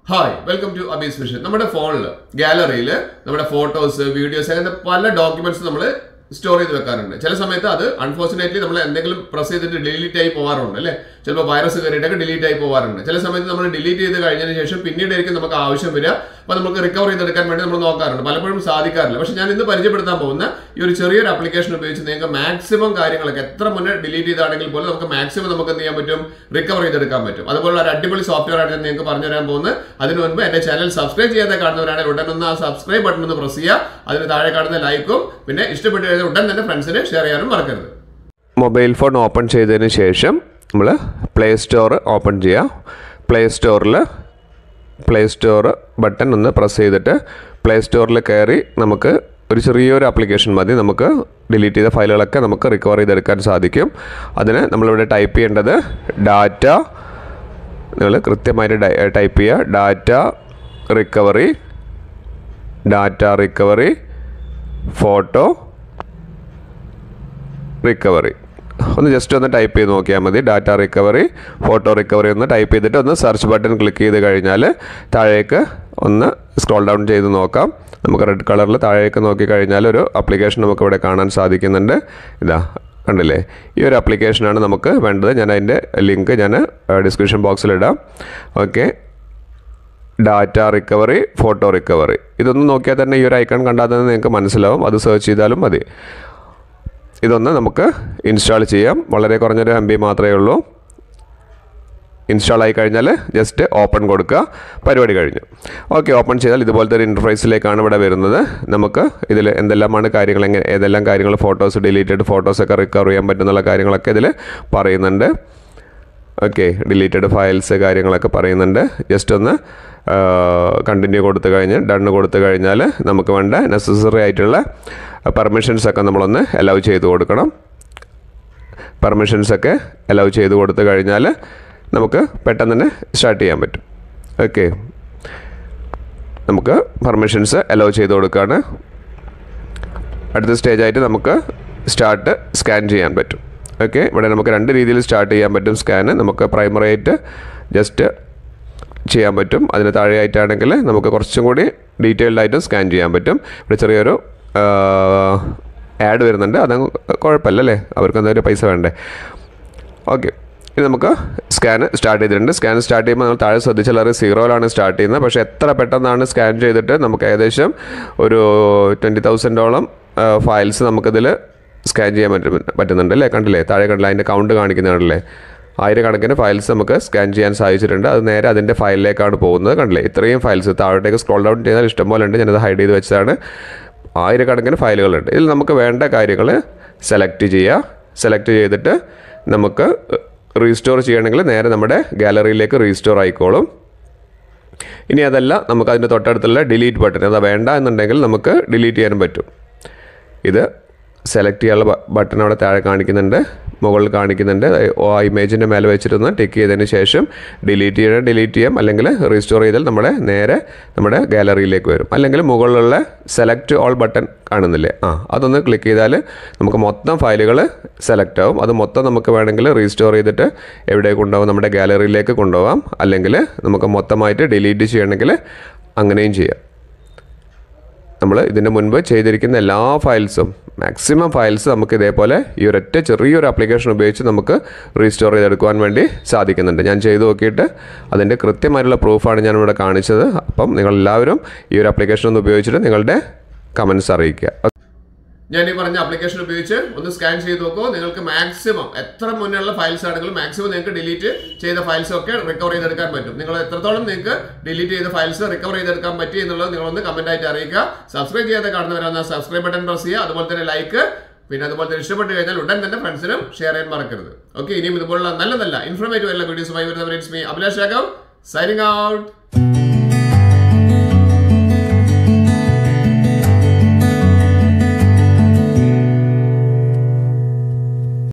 hi welcome to Abi's vision നമ്മുടെ ഫോണിൽ ഗാലറിയിൽ നമ്മുടെ ഫോട്ടോസ് വീഡിയോസ് അങ്ങനത്തെ പല ഡോക്യുമെന്റ്സ് നമ്മൾ സ്റ്റോർ ചെയ്ത് വെക്കാറുണ്ട് ചില സമയത്ത് അത് അൺഫോർച്ചുനേറ്റ്ലി നമ്മൾ എന്തെങ്കിലും പ്രസ് ചെയ്തിട്ട് ഡിലീറ്റ് ആയി പോകാറുണ്ട് അല്ലേ ചിലപ്പോൾ വൈറസ് കയറിയിട്ടൊക്കെ ഡിലീറ്റ് ആയി പോകാറുണ്ട് ചില സമയത്ത് നമ്മൾ ഡിലീറ്റ് ചെയ്ത് കഴിഞ്ഞതിന് ശേഷം പിന്നീടായിരിക്കും നമുക്ക് ആവശ്യം വരിക അപ്പോൾ നമുക്ക് റിക്കവർ ചെയ്തെടുക്കാൻ വേണ്ടി നമ്മൾ നോക്കാറുണ്ട് പലപ്പോഴും സാധിക്കാറില്ല പക്ഷെ ഞാൻ ഇന്ന് പരിചയപ്പെടുത്താൻ പോകുന്ന ഈ ഒരു ചെറിയൊരു ആപ്ലിക്കേഷൻ ഉപയോഗിച്ച് നിങ്ങൾക്ക് മാക്സിമം കാര്യങ്ങളൊക്കെ എത്ര മുന്നേ ഡിലീറ്റ് ചെയ്താണെങ്കിൽ പോലും നമുക്ക് മാക്സിമം നമുക്ക് എന്ത് ചെയ്യാൻ പറ്റും റിക്കവർ ചെയ്തെടുക്കാൻ പറ്റും അതുപോലെ ഒരു അടിപൊളി സോഫ്റ്റ്വെയർ ആണ് ഞാൻ നിങ്ങൾക്ക് പറഞ്ഞു തരാൻ പോകുന്നത് അതിന് മുൻപ് എന്റെ ചാനൽ സബ്സ്ക്രൈബ് ചെയ്യാതെ കാണുന്നവരാണെങ്കിൽ ഉടൻ ഒന്ന് ആ സബ്സ്ക്രൈബ് ബട്ടൺ ഒന്ന് പ്രസ് ചെയ്യുക അതിന് താഴെ കാണുന്ന ലൈക്കും പിന്നെ ഇഷ്ടപ്പെട്ട് കഴിഞ്ഞാൽ ഉടൻ തന്നെ ഫ്രണ്ട്സിന് ഷെയർ ചെയ്യാനും മറക്കരുത് മൊബൈൽ ഫോൺ ഓപ്പൺ ചെയ്തതിന് ശേഷം നമ്മൾ പ്ലേ സ്റ്റോർ ഓപ്പൺ ചെയ്യുക പ്ലേ സ്റ്റോറിൽ പ്ലേ സ്റ്റോർ ബട്ടൺ ഒന്ന് പ്രസ് ചെയ്തിട്ട് പ്ലേ സ്റ്റോറിൽ കയറി നമുക്ക് ഒരു ചെറിയൊരു ആപ്ലിക്കേഷൻ മതി നമുക്ക് ഡിലീറ്റ് ചെയ്ത ഫയലുകളൊക്കെ നമുക്ക് റിക്കവർ ചെയ്തെടുക്കാൻ സാധിക്കും അതിന് നമ്മളിവിടെ ടൈപ്പ് ചെയ്യേണ്ടത് ഡാറ്റ നിങ്ങൾ കൃത്യമായിട്ട് ടൈപ്പ് ചെയ്യുക data recovery data recovery photo recovery ഒന്ന് ജസ്റ്റ് ഒന്ന് ടൈപ്പ് ചെയ്ത് നോക്കിയാൽ മതി ഡാറ്റ റിക്കവറി ഫോട്ടോ റിക്കവറി ഒന്ന് ടൈപ്പ് ചെയ്തിട്ട് ഒന്ന് സെർച്ച് ബട്ടൺ ക്ലിക്ക് ചെയ്ത് കഴിഞ്ഞാൽ താഴേക്ക് ഒന്ന് സ്ക്രോൾ ഡൗൺ ചെയ്ത് നോക്കാം നമുക്ക് റെഡ് കളറിൽ താഴേക്ക് നോക്കി കഴിഞ്ഞാൽ ഒരു ആപ്ലിക്കേഷൻ നമുക്ക് ഇവിടെ കാണാൻ സാധിക്കുന്നുണ്ട് ഇതാ കണ്ടില്ലേ ഈ ഒരു ആപ്ലിക്കേഷനാണ് നമുക്ക് വേണ്ടത് ഞാൻ അതിൻ്റെ ലിങ്ക് ഞാൻ ഡിസ്ക്രിപ്ഷൻ ബോക്സിലിടാം okay data recovery photo recovery ഇതൊന്നും നോക്കിയാൽ തന്നെ ഈ ഒരു ഐക്കൺ കണ്ടാൽ തന്നെ നിങ്ങൾക്ക് മനസ്സിലാവും അത് സെർച്ച് ചെയ്താലും മതി ഇതൊന്ന് നമുക്ക് ഇൻസ്റ്റാൾ ചെയ്യാം വളരെ കുറഞ്ഞൊരു എം ബി മാത്രമേ ഉള്ളൂ ഇൻസ്റ്റാൾ ആയി കഴിഞ്ഞാൽ ജസ്റ്റ് ഓപ്പൺ കൊടുക്കുക പരിപാടി കഴിഞ്ഞു ഓക്കെ ഓപ്പൺ ചെയ്താൽ ഇതുപോലത്തെ ഒരു ഇൻ്റർഫേസിലേക്കാണ് ഇവിടെ വരുന്നത് നമുക്ക് ഇതിൽ എന്തെല്ലാമാണ് കാര്യങ്ങൾ എങ്ങനെ ഏതെല്ലാം കാര്യങ്ങൾ ഫോട്ടോസ് ഡിലീറ്റഡ് ഫോട്ടോസൊക്കെ റിക്കവർ ചെയ്യാൻ പറ്റുന്നുള്ള കാര്യങ്ങളൊക്കെ ഇതിൽ പറയുന്നുണ്ട് ഓക്കെ ഡിലീറ്റഡ് ഫയൽസ് കാര്യങ്ങളൊക്കെ പറയുന്നുണ്ട് ജസ്റ്റ് ഒന്ന് കണ്ടിന്യൂ കൊടുത്തു കഴിഞ്ഞ് ഡണ്ണ് കൊടുത്തു കഴിഞ്ഞാൽ നമുക്ക് വേണ്ട നെസസറി ആയിട്ടുള്ള പെർമിഷൻസ് ഒക്കെ നമ്മളൊന്ന് അലൗ ചെയ്ത് കൊടുക്കണം പെർമിഷൻസ് ഒക്കെ അലൗ ചെയ്ത് കൊടുത്തു കഴിഞ്ഞാൽ നമുക്ക് പെട്ടെന്ന് തന്നെ സ്റ്റാർട്ട് ചെയ്യാൻ പറ്റും ഓക്കെ നമുക്ക് പെർമിഷൻസ് അലൗ ചെയ്ത് കൊടുക്കുകയാണ് അടുത്ത സ്റ്റേജായിട്ട് നമുക്ക് സ്റ്റാർട്ട് സ്കാൻ ചെയ്യാൻ പറ്റും ഓക്കെ ഇവിടെ നമുക്ക് രണ്ട് രീതിയിൽ സ്റ്റാർട്ട് ചെയ്യാൻ പറ്റും സ്കാന് നമുക്ക് പ്രൈമറി ആയിട്ട് ജസ്റ്റ് ചെയ്യാൻ പറ്റും അതിന് താഴെയായിട്ടാണെങ്കിൽ നമുക്ക് കുറച്ചും കൂടി ഡീറ്റെയിൽഡ് ആയിട്ട് സ്കാൻ ചെയ്യാൻ പറ്റും ഇവിടെ ചെറിയൊരു ആഡ് വരുന്നുണ്ട് അത് കുഴപ്പമില്ല അല്ലേ അവർക്ക് എന്തെങ്കിലും പൈസ വേണ്ടേ ഓക്കെ ഇനി നമുക്ക് സ്കാൻ സ്റ്റാർട്ട് ചെയ്തിട്ടുണ്ട് സ്കാൻ സ്റ്റാർട്ട് ചെയ്യുമ്പോൾ നമ്മൾ താഴെ ശ്രദ്ധിച്ചാൽ അത് സീറോയിലാണ് സ്റ്റാർട്ട് ചെയ്യുന്നത് പക്ഷേ എത്ര പെട്ടെന്നാണ് സ്കാൻ ചെയ്തിട്ട് നമുക്ക് ഏകദേശം ഒരു ട്വൻറ്റി തൗസൻഡോളം ഫയൽസ് നമുക്കിതിൽ സ്കാൻ ചെയ്യാൻ പറ്റും പറ്റുന്നുണ്ട് അല്ലേ കണ്ടില്ലേ താഴെ കണ്ടില്ല അതിൻ്റെ കൗണ്ട് കാണിക്കുന്നുണ്ടല്ലേ ആയിരക്കണക്കിന് ഫയൽസ് നമുക്ക് സ്കാൻ ചെയ്യാൻ സാധിച്ചിട്ടുണ്ട് അത് നേരെ അതിൻ്റെ ഫയലിലേക്കാണ് പോകുന്നത് കണ്ടില്ലേ ഇത്രയും ഫയൽസ് താഴോട്ടേക്ക് സ്ക്രോൾ ഡൗൺ ചെയ്താൽ ഇഷ്ടംപോലെ ഉണ്ട് ഞാനത് ഹൈഡ് ചെയ്ത് വെച്ചതാണ് ആയിരക്കണക്കിന് ഫയലുകളുണ്ട് ഇതിൽ നമുക്ക് വേണ്ട കാര്യങ്ങൾ സെലക്ട് ചെയ്യുക സെലക്ട് ചെയ്തിട്ട് നമുക്ക് റീസ്റ്റോർ ചെയ്യണമെങ്കിൽ നേരെ നമ്മുടെ ഗാലറിയിലേക്ക് റീസ്റ്റോർ ആയിക്കോളും ഇനി അതല്ല നമുക്ക് അതിൻ്റെ തൊട്ടടുത്തുള്ള ഡിലീറ്റ് ബട്ടൺ അത് വേണ്ട എന്നുണ്ടെങ്കിൽ നമുക്ക് ഡിലീറ്റ് ചെയ്യാനും പറ്റും ഇത് സെലക്ട് ചെയ്യാനുള്ള ബട്ടൺ അവിടെ താഴെ കാണിക്കുന്നുണ്ട് മുകളിൽ കാണിക്കുന്നുണ്ട് ആ ഇമേജിൻ്റെ മേലെ വെച്ചിട്ടൊന്ന് ടിക്ക് ചെയ്തതിന് ശേഷം ഡിലീറ്റ് ചെയ്യണം ഡിലീറ്റ് ചെയ്യാം അല്ലെങ്കിൽ റീസ്റ്റോർ ചെയ്താൽ നമ്മുടെ നേരെ നമ്മുടെ ഗാലറിയിലേക്ക് വരും അല്ലെങ്കിൽ മുകളിലുള്ള സെലക്ട് ഓൾ ബട്ടൺ കാണുന്നില്ലേ ആ അതൊന്ന് ക്ലിക്ക് ചെയ്താൽ നമുക്ക് മൊത്തം ഫയലുകൾ സെലക്ട് ആവും അത് മൊത്തം നമുക്ക് വേണമെങ്കിൽ റീസ്റ്റോർ ചെയ്തിട്ട് എവിടേക്ക് കൊണ്ടുപോകാം നമ്മുടെ ഗാലറിയിലേക്ക് കൊണ്ടുപോകാം അല്ലെങ്കിൽ നമുക്ക് മൊത്തമായിട്ട് ഡിലീറ്റ് ചെയ്യണമെങ്കിൽ അങ്ങനെയും ചെയ്യാം നമ്മൾ ഇതിൻ്റെ മുൻപ് ചെയ്തിരിക്കുന്ന എല്ലാ ഫയൽസും മാക്സിമം ഫയൽസ് നമുക്ക് ഇതേപോലെ ഈ ഒരൊറ്റ ചെറിയൊരു ആപ്ലിക്കേഷൻ ഉപയോഗിച്ച് നമുക്ക് റീസ്റ്റോർ ചെയ്തെടുക്കുവാൻ വേണ്ടി സാധിക്കുന്നുണ്ട് ഞാൻ ചെയ്തു നോക്കിയിട്ട് അതിൻ്റെ കൃത്യമായിട്ടുള്ള പ്രൂഫാണ് ഞാൻ ഇവിടെ കാണിച്ചത് അപ്പം നിങ്ങളെല്ലാവരും ഈ ഒരു ആപ്ലിക്കേഷൻ ഒന്ന് ഉപയോഗിച്ചിട്ട് നിങ്ങളുടെ കമൻസ് അറിയിക്കുക ഞാൻ ഈ പറഞ്ഞ ആപ്ലിക്കേഷൻ ഉപയോഗിച്ച് ഒന്ന് സ്കാൻ ചെയ്ത് നോക്കൂ നിങ്ങൾക്ക് മാക്സിമം എത്ര മുന്നുള്ള ഫയൽസ് ആണെങ്കിലും മാക്സിമം നിങ്ങൾക്ക് ഡിലീറ്റ് ചെയ്ത ഫയൽസ് ഒക്കെ റിക്കവർ ചെയ്തെടുക്കാൻ പറ്റും നിങ്ങൾ എത്രത്തോളം നിങ്ങൾക്ക് ഡിലീറ്റ് ചെയ്ത ഫയൽസ് റിക്കവർ ചെയ്തെടുക്കാൻ പറ്റി എന്നുള്ളത് നിങ്ങളൊന്ന് കമന്റ് ആയിട്ട് അറിയിക്കുക സബ്സ്ക്രൈബ് ചെയ്യാതെ കാണുന്നവരാണ് സബ്സ്ക്രൈബ് ബട്ടൺ പ്രസ് ചെയ്യുക അതുപോലെ തന്നെ ലൈക്ക് പിന്നെ അതുപോലെ തന്നെ ഇഷ്ടപ്പെട്ട് കഴിഞ്ഞാൽ ഉടൻ തന്നെ ഫ്രണ്ട്സിനും ഷെയർ ചെയ്യാൻ മറക്കരുത് ഓക്കെ ഇനിയും ഇതുപോലുള്ള നല്ല നല്ല ഇൻഫോർമേറ്റീവ് എല്ലാ വീഡിയോസുമായി വരുന്നവർ it's me Abhilash Raghav signing out